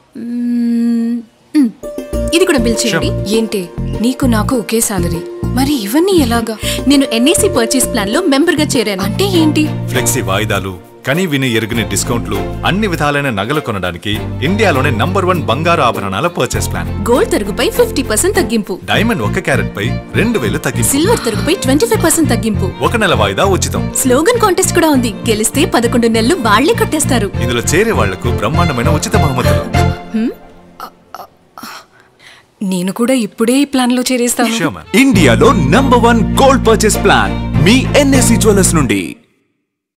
మ్మ్, మ్, ఇది కూడా బిల్ చేయండి ఏంటి నీకు నాకు ఒకే సాలరీ మరి ఇవన్నీ ఎలాగా నేను ఎన్ఏసి పర్చేస్ ప్లాన్ లో మెంబర్ గా చేరాను అంటే ఏంటి ఫ్లెక్సీ వాయిదాలు కనీ విని ఎరుగని డిస్కౌంట్లు అన్ని విధాలైన నగలు కొనడానికి ఇండియాలోనే నంబర్ వన్ బంగారు ఆభరణాల పర్చేస్ ప్లాన్ గోల్డ్ తరుగుపై ఫిఫ్టీ పర్సెంట్ తగ్గింపు డైమండ్ ఒక క్యారెట్ పై రెండు వేలు తగ్గింపు సిల్వర్ తరుగుపై ట్వంటీ ఫైవ్ పర్సెంట్ తగ్గింపు ఒక నెల వాయిదా ఉచితం స్లోగన్ కాంటెస్ట్ కూడా ఉంది గెలిస్తే పదకొండు నెలలు వాళ్లే కట్టేస్తారు ఇందులో చేరే వాళ్లకు బ్రహ్మాండమైన ఉచిత బహుమతులు నేను కూడా ఇప్పుడే ఈ ప్లాన్ లో చేరేస్తాను Sure, ma'am. ఇండియాలో number one gold purchase plan మీ ఎన్ఎస్సి జ్యువెలర్స్ నుండి